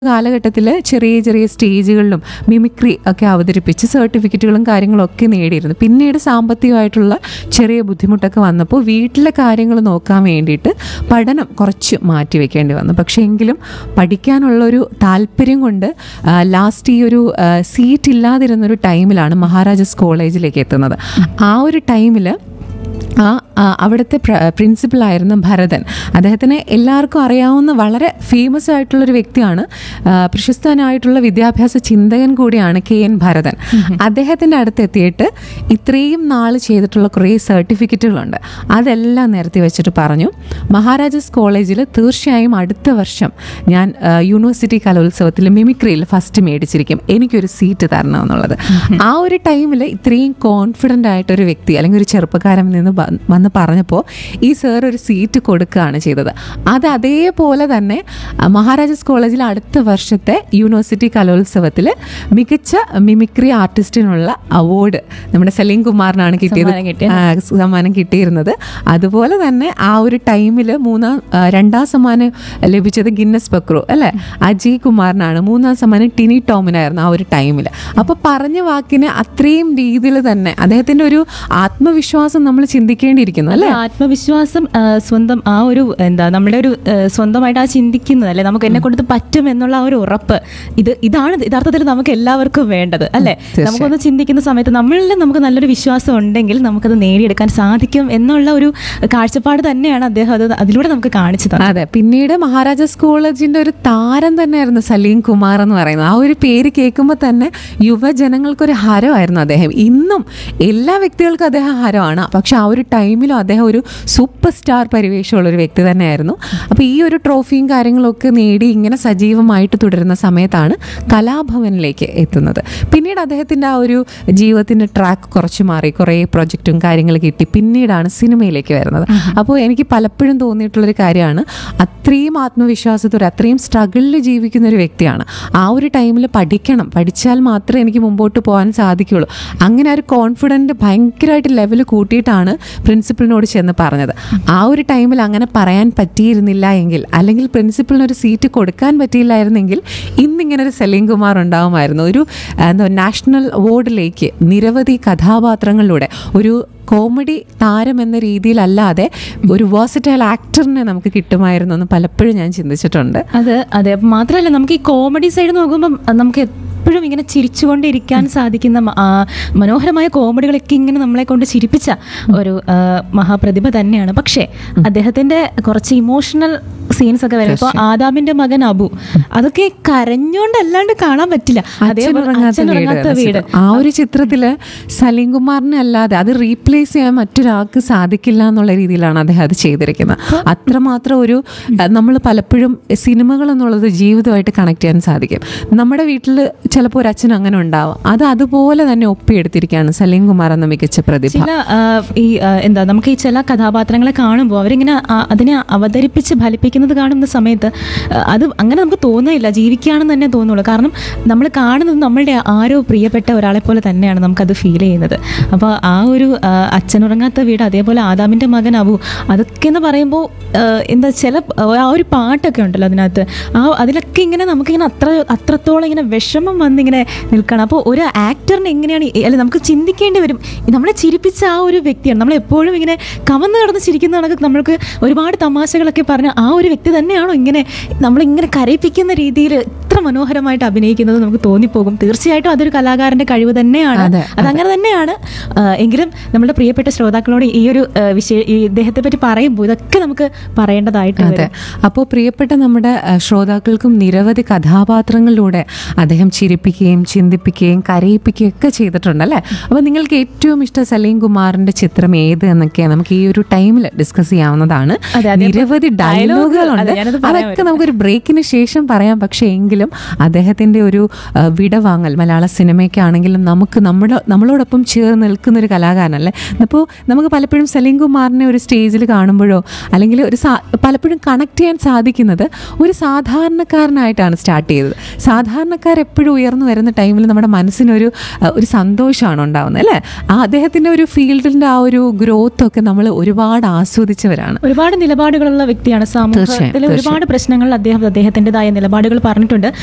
കാലഘട്ടത്തിൽ ചെറിയ ചെറിയ സ്റ്റേജുകളിലും മിമിക്രി ഒക്കെ അവതരിപ്പിച്ച് സർട്ടിഫിക്കറ്റുകളും കാര്യങ്ങളും ഒക്കെ നേടിയിരുന്നു പിന്നീട് സാമ്പത്തികമായിട്ടുള്ള ചെറിയ ബുദ്ധിമുട്ടൊക്കെ വന്നപ്പോൾ വീട്ടിലെ കാര്യങ്ങൾ നോക്കാൻ വേണ്ടിയിട്ട് പഠനം കുറച്ച് മാറ്റി വെക്കേണ്ടി വന്നു പക്ഷേ എങ്കിലും പഠിക്കാനുള്ളൊരു താല്പര്യം കൊണ്ട് ലാസ്റ്റ് ഈ ഒരു സീറ്റ് ഇല്ലാതിരുന്നൊരു ടൈമിലാണ് മഹാരാജാസ് കോളേജിലേക്ക് എത്തുന്നത് ആ ഒരു ടൈമിൽ ആ ആ, അവിടുത്തെ പ്രിൻസിപ്പളായിരുന്ന ഭരതൻ അദ്ദേഹത്തിന് എല്ലാവർക്കും അറിയാവുന്ന വളരെ ഫേമസ് ആയിട്ടുള്ളൊരു വ്യക്തിയാണ് ആ, പ്രശസ്തനായിട്ടുള്ള വിദ്യാഭ്യാസ ചിന്തകൻ കൂടിയാണ് കെ എൻ ഭരതൻ അദ്ദേഹത്തിൻ്റെ അടുത്ത് എത്തിയിട്ട് ഇത്രയും നാൾ ചെയ്തിട്ടുള്ള കുറേ സർട്ടിഫിക്കറ്റുകളുണ്ട് അതെല്ലാം നിരത്തി വെച്ചിട്ട് പറഞ്ഞു മഹാരാജാസ് കോളേജിൽ തീർച്ചയായും അടുത്ത വർഷം ഞാൻ ആ, യൂണിവേഴ്സിറ്റി കലോത്സവത്തിൽ മിമിക്രിയിൽ ഫസ്റ്റ് മേടിച്ചിരിക്കും എനിക്കൊരു സീറ്റ് തരണം എന്നുള്ളത് ആ ഒരു ടൈമിൽ ഇത്രയും കോൺഫിഡൻ്റ് ആയിട്ടൊരു വ്യക്തി അല്ലെങ്കിൽ ഒരു ചെറുപ്പക്കാരൻ നിന്ന് വ- വന്ന് പറഞ്ഞപ്പോൾ ഈ സാർ ഒരു സീറ്റ് കൊടുക്കുകയാണ് ചെയ്തത് അത് അതേപോലെ തന്നെ ആ, മഹാരാജാസ് കോളേജിൽ അടുത്ത വർഷത്തെ യൂണിവേഴ്സിറ്റി കലോത്സവത്തിൽ മികച്ച മിമിക്രി ആർട്ടിസ്റ്റിനുള്ള അവാർഡ് നമ്മുടെ സലീം കുമാറിനാണ് കിട്ടിയത് സമ്മാനം കിട്ടിയത്. ആ, സമ്മാനം കിട്ടിയിരുന്നത് അതുപോലെ തന്നെ ആ ഒരു ടൈമിൽ മൂന്നാം ആ, രണ്ടാം സമ്മാനം ലഭിച്ചത് ഗിന്നസ് ബക്രു അല്ലേ അജയ് കുമാറിനാണ് മൂന്നാം സമ്മാനം ടിനി ടോമിനായിരുന്നു ആ ഒരു ടൈമിൽ അപ്പോൾ പറഞ്ഞ വാക്കിന് അത്രയും രീതിയിൽ തന്നെ അദ്ദേഹത്തിൻ്റെ ഒരു ആത്മവിശ്വാസം നമ്മൾ ചിന്തിക്കേണ്ടിയിരിക്കുന്നു അല്ലേ അല്ലെ ആത്മവിശ്വാസം ആ, സ്വന്തം ആ ഒരു എന്താ നമ്മുടെ ഒരു ആ, സ്വന്തമായിട്ട് ആ ചിന്തിക്കുന്നത് അല്ലെ നമുക്ക് എന്നെ കൊണ്ട് ഇത് പറ്റും എന്നുള്ള ആ ഒരു ഉറപ്പ് ഇത് ഇതാണ് യഥാർത്ഥത്തിൽ നമുക്ക് എല്ലാവർക്കും വേണ്ടത് അല്ലെ തീർച്ചയായും. നമുക്കൊന്ന് ചിന്തിക്കുന്ന സമയത്ത് നമ്മളിൽ നമുക്ക് നല്ലൊരു വിശ്വാസം ഉണ്ടെങ്കിൽ നമുക്കത് നേടിയെടുക്കാൻ സാധിക്കും എന്നുള്ള ഒരു കാഴ്ചപ്പാട് തന്നെയാണ് അദ്ദേഹം അത് അതിലൂടെ നമുക്ക് കാണിച്ചു തന്നത് അതെ പിന്നീട് മഹാരാജാസ് കോളേജിന്റെ ഒരു താരം തന്നെയായിരുന്നു സലീം കുമാർ എന്ന് പറയുന്നത് ആ ഒരു പേര് കേൾക്കുമ്പോൾ തന്നെ യുവജനങ്ങൾക്കൊരു ഹരമായിരുന്നു അദ്ദേഹം ഇന്നും എല്ലാ വ്യക്തികൾക്കും അദ്ദേഹം ഹരമാണ് പക്ഷെ ആ ഒരു ടൈമിലും അദ്ദേഹം ഒരു സൂപ്പർ സ്റ്റാർ പരിവേഷമുള്ള ഒരു വ്യക്തി തന്നെയായിരുന്നു അപ്പോൾ ഈ ഒരു ട്രോഫിയും കാര്യങ്ങളൊക്കെ നേടി ഇങ്ങനെ സജീവമായിട്ട് തുടരുന്ന സമയത്താണ് കലാഭവനിലേക്ക് എത്തുന്നത് പിന്നീട് അദ്ദേഹത്തിൻ്റെ ആ ഒരു ജീവിതത്തിൻ്റെ ട്രാക്ക് കുറച്ച് മാറി കുറേ പ്രൊജക്റ്റും കാര്യങ്ങൾ കിട്ടി പിന്നീടാണ് സിനിമയിലേക്ക് വരുന്നത് അപ്പോൾ എനിക്ക് പലപ്പോഴും തോന്നിയിട്ടുള്ളൊരു കാര്യമാണ് അത്രയും ആത്മവിശ്വാസത്തോടെ അത്രയും സ്ട്രഗിളിൽ ജീവിക്കുന്ന ഒരു വ്യക്തിയാണ് ആ ഒരു ടൈമിൽ പഠിക്കണം പഠിച്ചാൽ മാത്രമേ എനിക്ക് മുമ്പോട്ട് പോകാൻ സാധിക്കുകയുള്ളൂ അങ്ങനെ ആ ഒരു കോൺഫിഡൻറ്റ് ഭയങ്കരമായിട്ട് ലെവൽ കൂട്ടിയിട്ടാണ് പ്രിൻസിപ്പളിനോട് ചെന്ന് പറഞ്ഞത് ആ ഒരു ടൈമിൽ അങ്ങനെ പറയാൻ പറ്റിയിരുന്നില്ല എങ്കിൽ അല്ലെങ്കിൽ പ്രിൻസിപ്പളിന് ഒരു സീറ്റ് കൊടുക്കാൻ പറ്റിയില്ലായിരുന്നെങ്കിൽ ഇന്നിങ്ങനെ ഒരു സലീം കുമാർ ഉണ്ടാവുമായിരുന്നു ഒരു ആ, എന്താ നാഷണൽ അവാർഡിലേക്ക് നിരവധി കഥാപാത്രങ്ങളിലൂടെ ഒരു കോമഡി താരം എന്ന രീതിയിലല്ലാതെ ഒരു വേഴ്സറ്റൈൽ ആക്ടറിനെ നമുക്ക് കിട്ടുമായിരുന്നു എന്ന് പലപ്പോഴും ഞാൻ ചിന്തിച്ചിട്ടുണ്ട് അത് അതെ അപ്പൊ മാത്രമല്ല നമുക്ക് ഈ കോമഡി സൈഡ് നോക്കുമ്പോൾ നമുക്ക് എപ്പോഴും ഇങ്ങനെ ചിരിച്ചുകൊണ്ടിരിക്കാൻ സാധിക്കുന്ന മ- ആ മനോഹരമായ കോമഡികളൊക്കെ ഇങ്ങനെ നമ്മളെ കൊണ്ട് ചിരിപ്പിച്ച ഒരു ആ, മഹാപ്രതിഭ തന്നെയാണ് പക്ഷേ അദ്ദേഹത്തിന്റെ കുറച്ച് ഇമോഷണൽ സീൻസ് ഒക്കെ വരുമ്പോൾ ആദാമിന്റെ മകൻ അബു അതൊക്കെ കരഞ്ഞോണ്ടല്ലാണ്ട് കാണാൻ പറ്റില്ല അതേപോലെ അച്ഛനുറങ്ങാത്ത അച്ഛനുറങ്ങാത്ത വീട് വീട് ആ ഒരു ചിത്രത്തില് സലീം കുമാറിനെ അല്ലാതെ അത് റീപ്ലേസ് ചെയ്യാൻ മറ്റൊരാൾക്ക് സാധിക്കില്ല എന്നുള്ള രീതിയിലാണ് അദ്ദേഹം അത് ചെയ്തിരിക്കുന്നത് അത്രമാത്രം ഒരു നമ്മൾ പലപ്പോഴും സിനിമകൾ എന്നുള്ളത് ജീവിതമായിട്ട് കണക്ട് ചെയ്യാൻ സാധിക്കും നമ്മുടെ വീട്ടിൽ ചിലപ്പോൾ ഒരു അച്ഛൻ അങ്ങനെ ഉണ്ടാവും അത് അതുപോലെ തന്നെ ഒപ്പിയെടുത്തിരിക്കുകയാണ് സലീം കുമാർ എന്ന മികച്ച പ്രതിഭ ചില ആ, ഈ ആ, എന്താ നമുക്ക് ഈ ചില കഥാപാത്രങ്ങളെ കാണുമ്പോൾ അവരിങ്ങനെ ആ, അതിനെ അവതരിപ്പിച്ച് ഫലിപ്പിക്കുന്നത് കാണുന്ന സമയത്ത് ആ, അത് അങ്ങനെ നമുക്ക് തോന്നുന്നില്ല ജീവിക്കുകയാണെന്ന് തന്നെ തോന്നുള്ളൂ കാരണം നമ്മൾ കാണുന്നത് നമ്മളുടെ ആരോ പ്രിയപ്പെട്ട ഒരാളെ പോലെ തന്നെയാണ് നമുക്കത് ഫീൽ ചെയ്യുന്നത് അപ്പോൾ ആ ഒരു ആ, അച്ഛനുറങ്ങാത്ത വീട് അതേപോലെ ആദാമിൻ്റെ മകൻ അബു അതൊക്കെ എന്ന് പറയുമ്പോൾ ആ, എന്താ ചില ആ ഒരു പാട്ടൊക്കെ ഉണ്ടല്ലോ അതിനകത്ത് ആ അതിലൊക്കെ ഇങ്ങനെ നമുക്കിങ്ങനെ അത്ര അത്രത്തോളം ഇങ്ങനെ വിഷമം വന്നിങ്ങനെ നിൽക്കണം അപ്പോൾ ഒരു ആക്ടറിന് എങ്ങനെയാണ് ഈ- അല്ല നമുക്ക് ചിന്തിക്കേണ്ടി വരും നമ്മളെ ചിരിപ്പിച്ച ആ ഒരു വ്യക്തിയാണ് നമ്മൾ എപ്പോഴും ഇങ്ങനെ കവന്ന് കിടന്ന് ചിരിക്കുന്ന കണക്ക് നമ്മൾക്ക് ഒരുപാട് തമാശകളൊക്കെ പറഞ്ഞ ആ ഒരു വ്യക്തി തന്നെയാണോ ഇങ്ങനെ നമ്മളിങ്ങനെ കരയിപ്പിക്കുന്ന രീതിയിൽ ഇത്ര മനോഹരമായിട്ട് അഭിനയിക്കുന്നത് നമുക്ക് തോന്നിപ്പോകും തീർച്ചയായിട്ടും അതൊരു കലാകാരന്റെ കഴിവ് തന്നെയാണ് അതെ, അതങ്ങനെ തന്നെയാണ് ആ, എങ്കിലും നമ്മുടെ പ്രിയപ്പെട്ട ശ്രോതാക്കളോട് ഈ ഒരു ആ, വിഷയ ഈ ഇദ്ദേഹത്തെ പറ്റി പറയുമ്പോൾ ഇതൊക്കെ നമുക്ക് പറയേണ്ടതായിട്ട് അതെ വരും. അപ്പോൾ പ്രിയപ്പെട്ട നമ്മുടെ അഹ്, ശ്രോതാക്കൾക്കും നിരവധി കഥാപാത്രങ്ങളിലൂടെ അദ്ദേഹം ചിരിപ്പിക്കുകയും ചിന്തിപ്പിക്കുകയും കരയിപ്പിക്കുകയും ഒക്കെ ചെയ്തിട്ടുണ്ട് അല്ലേ അപ്പോൾ നിങ്ങൾക്ക് ഏറ്റവും ഇഷ്ടം സലീം കുമാറിന്റെ ചിത്രം ഏത് എന്നൊക്കെ നമുക്ക് ഈ ഒരു ടൈമിൽ ഡിസ്കസ് ചെയ്യാവുന്നതാണ് അതെ, അതേപോലെ നിരവധി dialogue- ഡയലോഗുകളുണ്ട് അതെ, ഞാനത് പറയാൻ അതൊക്കെ നമുക്കൊരു ബ്രേക്കിന് ശേഷം പറയാം പക്ഷേ എങ്കിലും അദ്ദേഹത്തിന്റെ ഒരു അഹ്, വിടവാങ്ങൽ മലയാള സിനിമയ്ക്കാണെങ്കിലും നമുക്ക് നമ്മുടെ നമ്മളോടൊപ്പം ചേർന്ന് നിൽക്കുന്ന ഒരു കലാകാരനല്ലേ അപ്പോൾ നമുക്ക് പലപ്പോഴും സലീം കുമാറിനെ ഒരു സ്റ്റേജിൽ കാണുമ്പോഴോ അല്ലെങ്കിൽ ഒരു സാ- പലപ്പോഴും കണക്ട് ചെയ്യാൻ സാധിക്കുന്നത് ഒരു സാധാരണക്കാരനായിട്ടാണ് സ്റ്റാർട്ട് ചെയ്തത് സാധാരണക്കാർ എപ്പോഴും ഉയർന്നു വരുന്ന ടൈമിൽ നമ്മുടെ മനസ്സിനൊരു അഹ്, ഒരു സന്തോഷമാണ് ഉണ്ടാവുന്നത് അല്ലേ ആ അദ്ദേഹത്തിൻ്റെ ഒരു ഫീൽഡിൻ്റെ ആ ഒരു ഗ്രോത്ത് ഒക്കെ നമ്മൾ ഒരുപാട് ആസ്വദിച്ചവരാണ് ഒരുപാട് നിലപാടുകളുള്ള വ്യക്തിയാണ് സമൂഹത്തിൽ തീർച്ചയായും, ഒരുപാട് പ്രശ്നങ്ങളിൽ അദ്ദേഹം അദ്ദേഹത്തിൻ്റെതായ നിലപാടുകൾ പറഞ്ഞിട്ടുണ്ട്